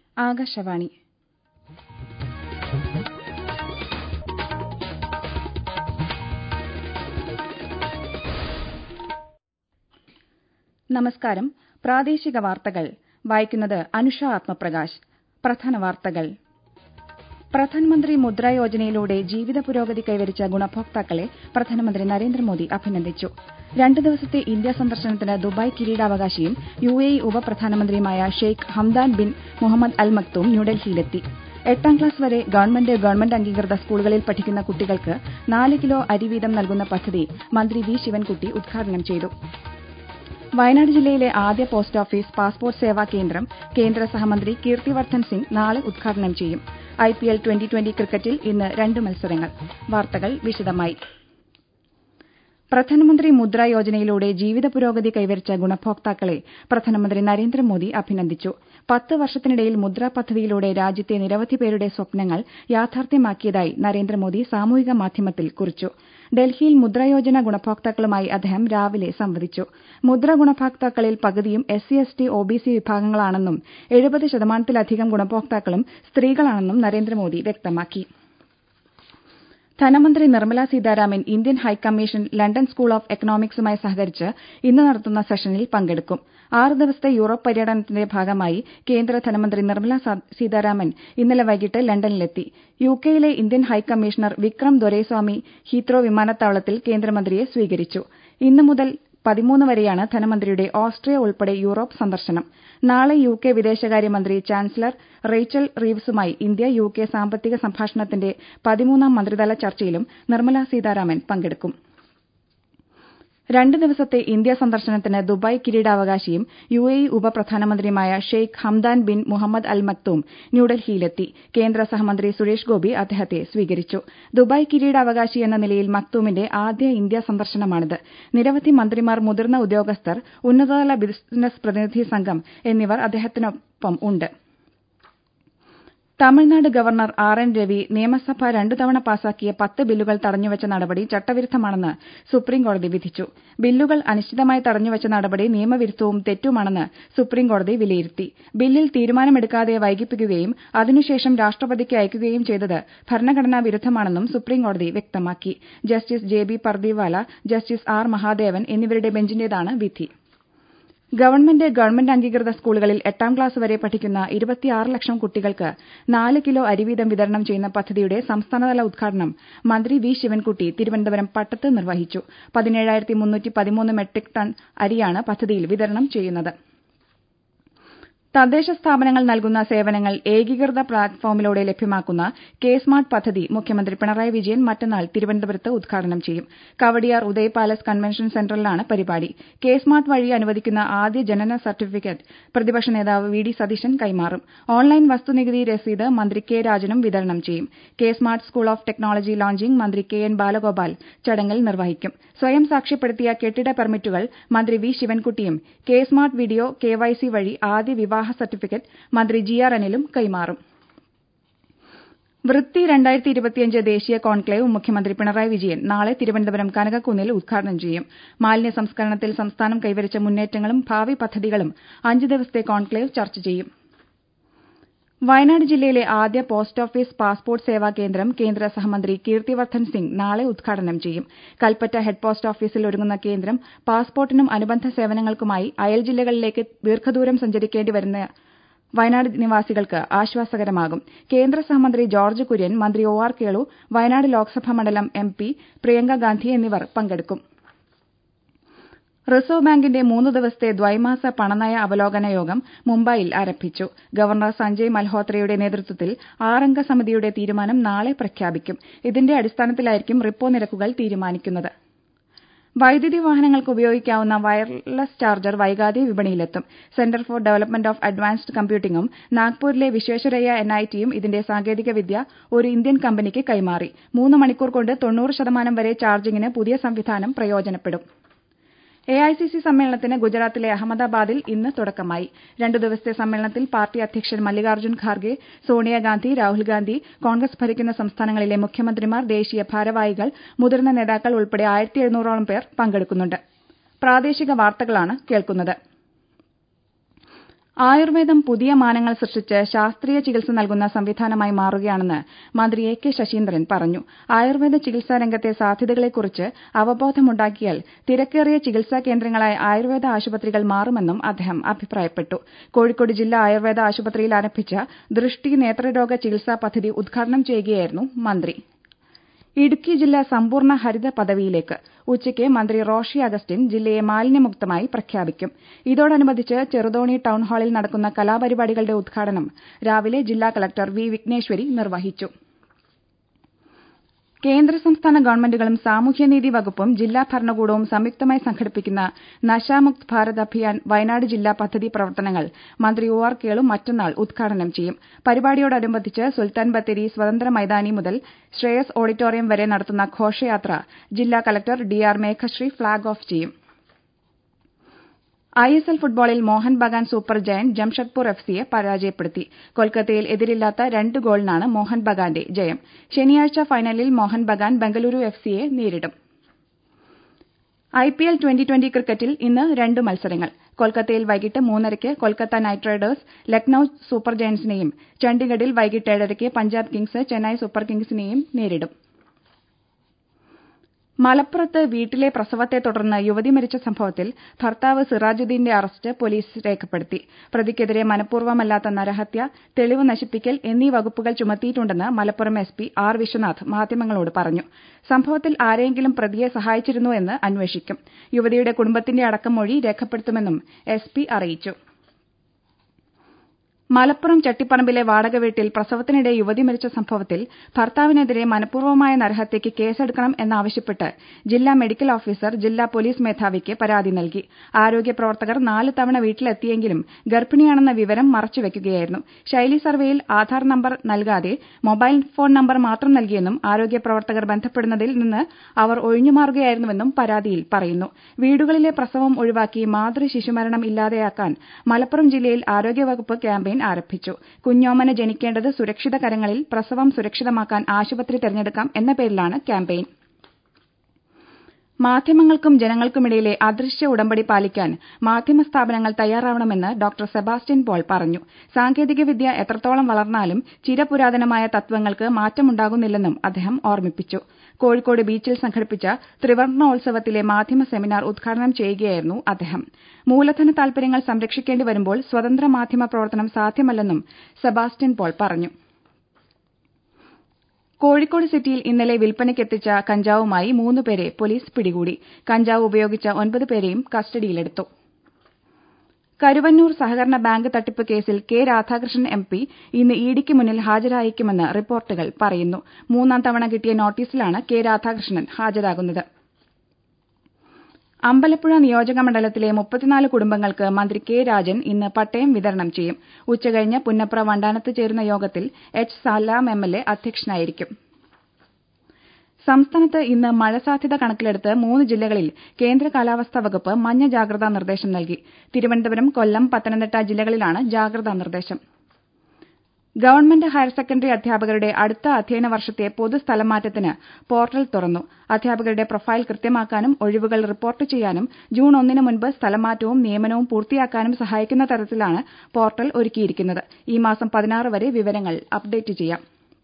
ആകാശവാണി നമസ്കാരം പ്രാദേശിക വാർത്തകൾ വായിക്കുന്നത് അനുഷ ആത്മപ്രകാശ് പ്രധാന വാർത്തകൾ പ്രധാനമന്ത്രി മുദ്ര യോജനയിലൂടെ ജീവിത പുരോഗതി കൈവരിച്ച ഗുണഭോക്താക്കളെ പ്രധാനമന്ത്രി നരേന്ദ്രമോദി അഭിനന്ദിച്ചു രണ്ട് ദിവസത്തെ ഇന്ത്യാ സന്ദർശനത്തിന് ദുബായ് കിരീടാവകാശിയും യു എ ഇ ഉപപ്രധാനമന്ത്രിയുമായ Sheikh Hamdan bin Mohammed al Maktoum ന്യൂഡൽഹിയിലെത്തി എട്ടാം ക്ലാസ് വരെ ഗവൺമെന്റ് ഗവൺമെന്റ് അംഗീകൃത സ്കൂളുകളിൽ പഠിക്കുന്ന കുട്ടികൾക്ക് നാല് കിലോ അരി വീതം നൽകുന്ന പദ്ധതി മന്ത്രി വി ശിവൻകുട്ടി ഉദ്ഘാടനം ചെയ്തു വയനാട് ജില്ലയിലെ ആദ്യ പോസ്റ്റ് ഓഫീസ് പാസ്പോർട്ട് സേവാ കേന്ദ്രം കേന്ദ്ര സഹമന്ത്രി കീർത്തിവർദ്ധൻ സിംഗ് നാളെ ഉദ്ഘാടനം ചെയ്യും ഐപിഎൽ ട്വന്റി ട്വന്റി ക്രിക്കറ്റിൽ ഇന്ന് രണ്ട് മത്സരങ്ങൾ വാർത്തകൾ വിശദമായി പ്രധാനമന്ത്രി മുദ്ര യോജനയിലൂടെ ജീവിത പുരോഗതി കൈവരിച്ച ഗുണഭോക്താക്കളെ പ്രധാനമന്ത്രി നരേന്ദ്രമോദി അഭിനന്ദിച്ചു പത്ത് വർഷത്തിനിടയിൽ മുദ്ര പദ്ധതിയിലൂടെ രാജ്യത്തെ നിരവധി പേരുടെ സ്വപ്നങ്ങൾ യാഥാർത്ഥ്യമാക്കിയതായി നരേന്ദ്രമോദി സാമൂഹിക മാധ്യമത്തിൽ കുറിച്ചു ഡൽഹിയിൽ മുദ്ര യോജന ഗുണഭോക്താക്കളുമായി അദ്ദേഹം രാവിലെ സംവദിച്ചു മുദ്ര ഗുണഭോക്താക്കളിൽ പകുതിയും S C S T O B C വിഭാഗങ്ങളാണെന്നും എഴുപത് ശതമാനത്തിലധികം ഗുണഭോക്താക്കളും സ്ത്രീകളാണെന്നും നരേന്ദ്രമോദി വ്യക്തമാക്കി ധനമന്ത്രി Nirmala Sitharaman Indian high commission London school of എക്കണോമിക്സുമായി സഹകരിച്ച് ഇന്ന് നടത്തുന്ന സെഷനിൽ പങ്കെടുക്കും ആറ് ദിവസത്തെ യൂറോപ്പ് പര്യടനത്തിന്റെ ഭാഗമായി കേന്ദ്ര ധനമന്ത്രി നിർമ്മല സീതാരാമൻ ഇന്നലെ വൈകിട്ട് ലണ്ടനിലെത്തി യുകെയിലെ Indian high commissioner Vikram Doraiswami Heathrow വിമാനത്താവളത്തിൽ കേന്ദ്രമന്ത്രിയെ സ്വീകരിച്ചു ഇന്ന് മുതൽ പതിമൂന്ന് വരെയാണ് ധനമന്ത്രിയുടെ ഓസ്ട്രിയ ഉൾപ്പെടെ യൂറോപ്പ് സന്ദർശനം നാളെ യുകെ വിദേശകാര്യമന്ത്രി ചാൻസലർ റെയ്ച്ചൽ റീവ്സുമായി ഇന്ത്യ യുകെ സാമ്പത്തിക സംഭാഷണത്തിന്റെ പതിമൂന്നാം മന്ത്രിതല ചർച്ചയിലും നിർമ്മല സീതാരാമൻ പങ്കെടുക്കും രണ്ട് ദിവസത്തെ ഇന്ത്യാ സന്ദർശനത്തിന് ദുബായ് കിരീടാവകാശിയും യു എ ഇ ഉപപ്രധാനമന്ത്രിയുമായ Sheikh Hamdan bin Mohammed al Maktoum ന്യൂഡൽഹിയിലെത്തി കേന്ദ്ര സഹമന്ത്രി സുരേഷ് ഗോപി അദ്ദേഹത്തെ സ്വീകരിച്ചു ദുബായ് കിരീടാവകാശി എന്ന നിലയിൽ മക്തൂമിന്റെ ആദ്യ ഇന്ത്യാ സന്ദർശനമാണിത് നിരവധി മന്ത്രിമാർ മുതിർന്ന ഉദ്യോഗസ്ഥർ ഉന്നതതല ബിസിനസ് പ്രതിനിധി സംഘം എന്നിവർ അദ്ദേഹത്തിനൊപ്പം ഉണ്ട് Tamil Nadu governor R N Ravi നിയമസഭ രണ്ടു തവണ പാസാക്കിയ പത്ത് ബില്ലുകൾ തടഞ്ഞുവച്ച നടപടി ചട്ടവിരുദ്ധമാണെന്ന് സുപ്രീംകോടതി വിധിച്ചു ബില്ലുകൾ അനിശ്ചിതമായി തടഞ്ഞുവച്ച നടപടി നിയമവിരുദ്ധവും തെറ്റുമാണെന്ന് സുപ്രീംകോടതി വിലയിരുത്തി ബില്ലിൽ തീരുമാനമെടുക്കാതെ വൈകിപ്പിക്കുകയും അതിനുശേഷം രാഷ്ട്രപതിക്ക് അയക്കുകയും ചെയ്തത് ഭരണഘടനാ വിരുദ്ധമാണെന്നും സുപ്രീംകോടതി വ്യക്തമാക്കി justice J B Pardiwala justice R Mahadevan എന്നിവരുടെ ബെഞ്ചിന്റേതാണ് വിധി ഗവൺമെന്റ് ഗവൺമെന്റ് അംഗീകൃത സ്കൂളുകളിൽ എട്ടാം ക്ലാസ് വരെ പഠിക്കുന്ന ഇരുപത്തിയാറ് ലക്ഷം കുട്ടികൾക്ക് നാല് കിലോ അരി വീതം വിതരണം ചെയ്യുന്ന പദ്ധതിയുടെ സംസ്ഥാനതല ഉദ്ഘാടനം മന്ത്രി വി ശിവൻകുട്ടി തിരുവനന്തപുരം പട്ടത്ത് നിർവഹിച്ചു പതിനേഴായിരത്തി മുന്നൂറ്റി പതിമൂന്ന് മെട്രിക് ടൺ അരിയാണ് പദ്ധതിയിൽ വിതരണം ചെയ്യുന്നത് തദ്ദേശ സ്ഥാപനങ്ങൾ നൽകുന്ന സേവനങ്ങൾ ഏകീകൃത പ്ലാറ്റ്ഫോമിലൂടെ ലഭ്യമാക്കുന്ന കെ സ്മാർട്ട് പദ്ധതി മുഖ്യമന്ത്രി പിണറായി വിജയൻ മറ്റന്നാൾ തിരുവനന്തപുരത്ത് ഉദ്ഘാടനം ചെയ്യും കവടിയാർ ഉദയ് പാലസ് കൺവെൻഷൻ സെന്ററിലാണ് പരിപാടി കെ സ്മാർട്ട് വഴി അനുവദിക്കുന്ന ആദ്യ ജനന സർട്ടിഫിക്കറ്റ് പ്രതിപക്ഷ നേതാവ് വി ഡി സതീശൻ കൈമാറും ഓൺലൈൻ വസ്തുനികുതി രസീത് മന്ത്രി കെ രാജനും വിതരണം ചെയ്യും K smart school of technology launching മന്ത്രി കെ എൻ ബാലഗോപാൽ ചടങ്ങിൽ നിർവഹിക്കും സ്വയം സാക്ഷ്യപ്പെടുത്തിയ കെട്ടിട പെർമിറ്റുകൾ മന്ത്രി വി ശിവൻകുട്ടിയും K smart video K Y C വഴി ആദ്യ വിവാഹ സർട്ടിഫിക്കറ്റ് മന്ത്രി ജി ആർ അനിലും കൈമാറും വൃത്തി രണ്ടായിരത്തി ഇരുപത്തിയഞ്ച് ദേശീയ കോൺക്ലേവ് മുഖ്യമന്ത്രി പിണറായി വിജയൻ നാളെ തിരുവനന്തപുരം കനകക്കുന്നിൽ ഉദ്ഘാടനം ചെയ്യും മാലിന്യ സംസ്കരണത്തിൽ സംസ്ഥാനം കൈവരിച്ച മുന്നേറ്റങ്ങളും ഭാവി പദ്ധതികളും അഞ്ച് ദിവസത്തെ കോൺക്ലേവ് ചർച്ച ചെയ്യും വയനാട് ജില്ലയിലെ ആദ്യ പോസ്റ്റ് ഓഫീസ് പാസ്പോർട്ട് സേവാ കേന്ദ്രം കേന്ദ്ര സഹമന്ത്രി കീർത്തിവർദ്ധൻ സിംഗ് നാളെ ഉദ്ഘാടനം ചെയ്യും കൽപ്പറ്റ ഹെഡ് പോസ്റ്റ് ഓഫീസിൽ ഒരുങ്ങുന്ന കേന്ദ്രം പാസ്പോർട്ടിനും അനുബന്ധ സേവനങ്ങൾക്കുമായി അയൽ ജില്ലകളിലേക്ക് ദീർഘദൂരം സഞ്ചരിക്കേണ്ടി വരുന്ന വയനാട് നിവാസികൾക്ക് ആശ്വാസകരമാകും കേന്ദ്ര സഹമന്ത്രി ജോർജ് കുര്യൻ മന്ത്രി ഒ ആർ കേളു വയനാട് ലോക്സഭാ മണ്ഡലം എം പി പ്രിയങ്ക ഗാന്ധി എന്നിവർ പങ്കെടുക്കും റിസർവ് ബാങ്കിന്റെ മൂന്ന് ദിവസത്തെ ദ്വൈമാസ പണനയ അവലോകന യോഗം മുംബൈയിൽ ആരംഭിച്ചു ഗവർണർ സഞ്ജയ് മൽഹോത്രയുടെ നേതൃത്വത്തിൽ ആറംഗ സമിതിയുടെ തീരുമാനം നാളെ പ്രഖ്യാപിക്കും ഇതിന്റെ അടിസ്ഥാനത്തിലായിരിക്കും റിപ്പോ നിരക്കുകൾ തീരുമാനിക്കുന്നത് വൈദ്യുതി വാഹനങ്ങൾക്ക് ഉപയോഗിക്കാവുന്ന വയർലെസ് ചാർജർ വൈകാതെ വിപണിയിലെത്തും centre for development of advanced കമ്പ്യൂട്ടിംഗും നാഗ്പൂരിലെ വിശ്വേശ്വരയ്യ എൻ ഐ ടിയും ഇതിന്റെ സാങ്കേതിക വിദ്യ ഒരു ഇന്ത്യൻ കമ്പനിക്ക് കൈമാറി മൂന്ന് മണിക്കൂർ കൊണ്ട് തൊണ്ണൂറ് ശതമാനം വരെ ചാർജിംഗിന് പുതിയ സംവിധാനം പ്രയോജനപ്പെടും എ ഐ സി സി സമ്മേളനത്തിന് ഗുജറാത്തിലെ അഹമ്മദാബാദിൽ ഇന്ന് തുടക്കമായി രണ്ടു ദിവസത്തെ സമ്മേളനത്തിൽ പാർട്ടി അധ്യക്ഷൻ മല്ലികാർജ്ജുൻ ഖാർഗെ സോണിയാഗാന്ധി രാഹുൽഗാന്ധി കോൺഗ്രസ് ഭരിക്കുന്ന സംസ്ഥാനങ്ങളിലെ മുഖ്യമന്ത്രിമാർ ദേശീയ ഭാരവാഹികൾ മുതിർന്ന നേതാക്കൾ ഉൾപ്പെടെ ആയിരത്തി എഴുന്നൂറോളം പേർ പങ്കെടുക്കുന്നുണ്ട് പ്രാദേശിക വാർത്തകളാണ് കേൾക്കുന്നത് ആയുർവേദം പുതിയ മാനങ്ങൾ സൃഷ്ടിച്ച് ശാസ്ത്രീയ ചികിത്സ നൽകുന്ന സംവിധാനമായി മാറുകയാണെന്ന് മന്ത്രി എ കെ ശശീന്ദ്രൻ പറഞ്ഞു ആയുർവേദ ചികിത്സാ രംഗത്തെ സാധ്യതകളെക്കുറിച്ച് അവബോധമുണ്ടാക്കിയാൽ തിരക്കേറിയ ചികിത്സാ കേന്ദ്രങ്ങളായി ആയുർവേദ ആശുപത്രികൾ മാറുമെന്നും അദ്ദേഹം അഭിപ്രായപ്പെട്ടു കോഴിക്കോട് ജില്ലാ ആയുർവേദ ആശുപത്രിയിൽ ആരംഭിച്ച ദൃഷ്ടി നേത്രരോഗ ചികിത്സാ പദ്ധതി ഉദ്ഘാടനം ചെയ്യുകയായിരുന്നു മന്ത്രി ഇടുക്കി ജില്ല സമ്പൂർണ്ണ ഹരിത പദവിയിലേക്ക് ഉച്ചയ്ക്ക് മന്ത്രി റോഷി അഗസ്റ്റിൻ ജില്ലയെ മാലിന്യമുക്തമായി പ്രഖ്യാപിക്കും ഇതോടനുബന്ധിച്ച് ചെറുതോണി ടൌൺഹാളിൽ നടക്കുന്ന കലാപരിപാടികളുടെ ഉദ്ഘാടനം രാവിലെ ജില്ലാ കലക്ടർ വി വിഘ്നേശ്വരി നിർവഹിച്ചു കേന്ദ്ര സംസ്ഥാന ഗവൺമെന്റുകളും സാമൂഹ്യനീതി വകുപ്പും ജില്ലാ ഭരണകൂടവും സംയുക്തമായി സംഘടിപ്പിക്കുന്ന നശാമുക്ത് ഭാരത് അഭിയാൻ വയനാട് ജില്ലാ പദ്ധതി പ്രവർത്തനങ്ങൾ മന്ത്രി ഒ ആർ കേളു മറ്റന്നാൾ ഉദ്ഘാടനം ചെയ്യും പരിപാടിയോടനുബന്ധിച്ച് സുൽത്താൻ ബത്തേരി സ്വതന്ത്ര മൈതാനി മുതൽ ശ്രേയസ് ഓഡിറ്റോറിയം വരെ നടത്തുന്ന ഘോഷയാത്ര ജില്ലാ collector D R Meghashree flag off ചെയ്യും ഐ എസ് എൽ ഫുട്ബോളിൽ Mohan Bagan super giant Jamshedpur F സിയെ പരാജയപ്പെടുത്തി കൊൽക്കത്തയിൽ എതിരില്ലാത്ത രണ്ട് ഗോളിനാണ് മോഹൻ ബഗാന്റെ ജയം ശനിയാഴ്ച ഫൈനലിൽ മോഹൻ ബഗാൻ ബംഗലൂരു എഫ് സിയെ നേരിടും I P L twenty twenty ക്രിക്കറ്റിൽ ഇന്ന് രണ്ട് മത്സരങ്ങൾ കൊൽക്കത്തയിൽ വൈകിട്ട് മൂന്നരയ്ക്ക് Kolkata knight riders Lucknow super ജയന്റ്സിനെയും ചണ്ഡിഗഡിൽ വൈകിട്ട് ഏഴരയ്ക്ക് പഞ്ചാബ് കിങ്സ് ചെന്നൈ സൂപ്പർ കിങ്സിനെയും നേരിടും മലപ്പുറത്ത് വീട്ടിലെ പ്രസവത്തെ തുടർന്ന് യുവതി മരിച്ച സംഭവത്തിൽ ഭർത്താവ് സിറാജുദ്ദീന്റെ അറസ്റ്റ് പോലീസ് രേഖപ്പെടുത്തി പ്രതിക്കെതിരെ മനഃപൂർവ്വമല്ലാത്ത നരഹത്യ തെളിവ് നശിപ്പിക്കൽ എന്നീ വകുപ്പുകൾ ചുമത്തിയിട്ടുണ്ടെന്ന് Malappuram S P R Vishwanath മാധ്യമങ്ങളോട് പറഞ്ഞു സംഭവത്തിൽ ആരെയെങ്കിലും പ്രതിയെ സഹായിച്ചിരുന്നോ എന്ന് അന്വേഷിക്കും യുവതിയുടെ കുടുംബത്തിന്റെ അടക്കം മൊഴി രേഖപ്പെടുത്തുമെന്നും എസ് പി അറിയിച്ചു മലപ്പുറം ചട്ടിപ്പറമ്പിലെ വാടക വീട്ടിൽ പ്രസവത്തിനിടെ യുവതി മരിച്ച സംഭവത്തിൽ ഭർത്താവിനെതിരെ മനഃപൂർവ്വമായ നരഹത്യയ്ക്ക് കേസെടുക്കണം എന്നാവശ്യപ്പെട്ട് ജില്ലാ മെഡിക്കൽ ഓഫീസർ ജില്ലാ പോലീസ് മേധാവിക്ക് പരാതി നൽകി ആരോഗ്യ പ്രവർത്തകർ നാല് തവണ വീട്ടിലെത്തിയെങ്കിലും ഗർഭിണിയാണെന്ന വിവരം മറച്ചുവെക്കുകയായിരുന്നു ശൈലി സർവേയിൽ ആധാർ നമ്പർ നൽകാതെ മൊബൈൽ ഫോൺ നമ്പർ മാത്രം നൽകിയെന്നും ആരോഗ്യ പ്രവർത്തകർ ബന്ധപ്പെടുന്നതിൽ നിന്ന് അവർ ഒഴിഞ്ഞുമാറുകയായിരുന്നുവെന്നും പരാതിയിൽ പറയുന്നു വീടുകളിലെ പ്രസവം ഒഴിവാക്കി മാതൃ ശിശുമരണം ഇല്ലാതെയാക്കാൻ മലപ്പുറം ജില്ലയിൽ ആരോഗ്യവകുപ്പ് ക്യാമ്പയിൻ ആരംഭിച്ചു കുഞ്ഞോമന ജനിക്കേണ്ടത് സുരക്ഷിത കരങ്ങളിൽ പ്രസവം സുരക്ഷിതമാക്കാൻ ആശുപത്രി തെരഞ്ഞെടുക്കാം എന്ന പേരിലാണ് ക്യാമ്പയിൻ മാധ്യമങ്ങൾക്കും ജനങ്ങൾക്കുമിടയിലെ അദൃശ്യ ഉടമ്പടി പാലിക്കാൻ മാധ്യമ സ്ഥാപനങ്ങൾ തയ്യാറാവണമെന്ന് ഡോക്ടർ സെബാസ്റ്റ്യൻ പോൾ പറഞ്ഞു സാങ്കേതികവിദ്യ എത്രത്തോളം വളർന്നാലും ചിരപുരാതനമായ തത്വങ്ങൾക്ക് മാറ്റമുണ്ടാകുന്നില്ലെന്നും അദ്ദേഹം ഓർമ്മിപ്പിച്ചു കോഴിക്കോട് ബീച്ചിൽ സംഘടിപ്പിച്ച ത്രിവർണ്ണോത്സവത്തിലെ മാധ്യമ സെമിനാർ ഉദ്ഘാടനം ചെയ്യുകയായിരുന്നു അദ്ദേഹം മൂലധന താൽപര്യങ്ങൾ സംരക്ഷിക്കേണ്ടി വരുമ്പോൾ സ്വതന്ത്ര മാധ്യമ പ്രവർത്തനം സാധ്യമല്ലെന്നും സെബാസ്റ്റ്യൻ പോൾ പറഞ്ഞു കോഴിക്കോട് സിറ്റിയിൽ ഇന്നലെ വിൽപ്പനയ്ക്കെത്തിച്ച കഞ്ചാവുമായി മൂന്നുപേരെ പോലീസ് പിടികൂടി കഞ്ചാവ് ഉപയോഗിച്ച ഒൻപത് പേരെയും കസ്റ്റഡിയിലെടുത്തു കരുവന്നൂർ സഹകരണ ബാങ്ക് തട്ടിപ്പ് കേസിൽ കെ രാധാകൃഷ്ണൻ എം പി ഇന്ന് ഇഡിക്ക് മുന്നിൽ ഹാജരായേക്കുമെന്ന് റിപ്പോർട്ടുകൾ പറയുന്നു മൂന്നാം തവണ കിട്ടിയ നോട്ടീസിലാണ് കെ രാധാകൃഷ്ണൻ ഹാജരാകുന്നത് അമ്പലപ്പുഴ നിയോജക മണ്ഡലത്തിലെ മുപ്പത്തിനാല് കുടുംബങ്ങൾക്ക് മന്ത്രി കെ രാജൻ ഇന്ന് പട്ടയം വിതരണം ചെയ്യും ഉച്ചകഴിഞ്ഞ് പുന്നപ്ര വണ്ടാനത്ത് ചേരുന്ന യോഗത്തിൽ H Salam M L A അധ്യക്ഷനായിരിക്കും സംസ്ഥാനത്ത് ഇന്ന് മഴ സാധ്യത കണക്കിലെടുത്ത് മൂന്ന് ജില്ലകളിൽ കേന്ദ്ര കാലാവസ്ഥാ വകുപ്പ് മഞ്ഞ ജാഗ്രതാ നിർദ്ദേശം നൽകി തിരുവനന്തപുരം കൊല്ലം പത്തനംതിട്ട ജില്ലകളിലാണ് ജാഗ്രതാ നിർദ്ദേശം ഗവൺമെന്റ് ഹയർ സെക്കൻഡറി അധ്യാപകരുടെ അടുത്ത അധ്യയന വർഷത്തെ പൊതു സ്ഥലംമാറ്റത്തിന് പോർട്ടൽ തുറന്നു അധ്യാപകരുടെ പ്രൊഫൈൽ കൃത്യമാക്കാനും ഒഴിവുകൾ റിപ്പോർട്ട് ചെയ്യാനും ജൂൺ ഒന്നിന് മുൻപ് സ്ഥലംമാറ്റവും നിയമനവും പൂർത്തിയാക്കാനും സഹായിക്കുന്ന തരത്തിലാണ് പോർട്ടൽ ഒരുക്കിയിരിക്കുന്നത് ഈ മാസം പതിനാറ് വരെ വിവരങ്ങൾ അപ്ഡേറ്റ് ചെയ്യാം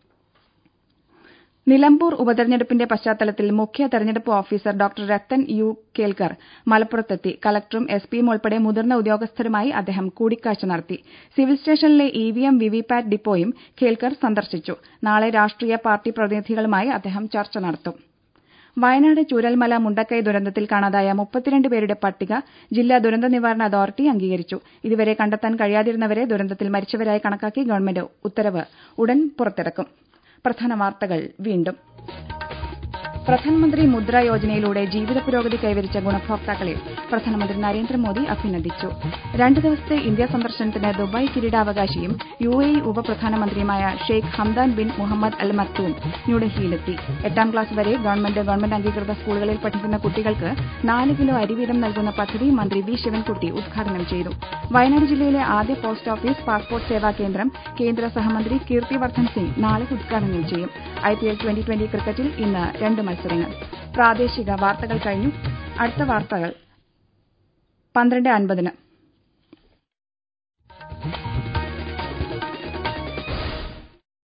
നിലമ്പൂർ ഉപതെരഞ്ഞെടുപ്പിന്റെ പശ്ചാത്തലത്തിൽ മുഖ്യ തെരഞ്ഞെടുപ്പ് officer doctor Rathan U Kelkar മലപ്പുറത്തെത്തി കലക്ടറും എസ് പിയും ഉൾപ്പെടെ മുതിർന്ന ഉദ്യോഗസ്ഥരുമായി അദ്ദേഹം കൂടിക്കാഴ്ച നടത്തി സിവിൽ സ്റ്റേഷനിലെ ഇവിഎം വിവിപാറ്റ് ഡിപ്പോയും കേൽക്കർ സന്ദർശിച്ചു നാളെ രാഷ്ട്രീയ പാർട്ടി പ്രതിനിധികളുമായി അദ്ദേഹം ചർച്ച നടത്തും വയനാട് ചൂരൽമല മുണ്ടക്കൈ ദുരന്തത്തിൽ കാണാതായ മുപ്പത്തിരണ്ട് പേരുടെ പട്ടിക ജില്ലാ ദുരന്ത നിവാരണ അതോറിറ്റി അംഗീകരിച്ചു ഇതുവരെ കണ്ടെത്താൻ കഴിയാതിരുന്നവരെ ദുരന്തത്തിൽ മരിച്ചവരായി കണക്കാക്കി ഗവൺമെന്റ് ഉത്തരവ് ഉടൻ പുറത്തിറക്കും പ്രധാന വാർത്തകൾ വീണ്ടും പ്രധാനമന്ത്രി മുദ്ര യോജനയിലൂടെ ജീവിത പുരോഗതി കൈവരിച്ച ഗുണഭോക്താക്കളെ പ്രധാനമന്ത്രി നരേന്ദ്രമോദി അഭിനന്ദിച്ചു രണ്ടു ദിവസത്തെ ഇന്ത്യാ സന്ദർശനത്തിന് ദുബായ് കിരീടാവകാശിയും യു എ ഇ ഉപപ്രധാനമന്ത്രിയുമായ Sheikh Hamdan bin Mohammed al Maktoum ന്യൂഡൽഹിയിലെത്തി എട്ടാം ക്ലാസ് വരെ ഗവൺമെന്റ് ഗവൺമെന്റ് അംഗീകൃത സ്കൂളുകളിൽ പഠിക്കുന്ന കുട്ടികൾക്ക് നാല് കിലോ അരി വീതം നൽകുന്ന പദ്ധതി മന്ത്രി വി ശിവൻകുട്ടി ഉദ്ഘാടനം ചെയ്തു വയനാട് ജില്ലയിലെ ആദ്യ പോസ്റ്റ് ഓഫീസ് പാസ്പോർട്ട് സേവാ കേന്ദ്രം കേന്ദ്ര സഹമന്ത്രി കീർത്തിവർദ്ധൻ സിംഗ് നാളെ ഉദ്ഘാടനം ചെയ്യും ഐപിഎൽ ട്വന്റി ട്വന്റി ക്രിക്കറ്റിൽ ഇന്ന് രണ്ട് മത്സരങ്ങൾ പ്രാദേശിക വാർത്തകൾ കഴിഞ്ഞു അടുത്ത വാർത്തകൾ പന്ത്രണ്ട് അൻപതിന്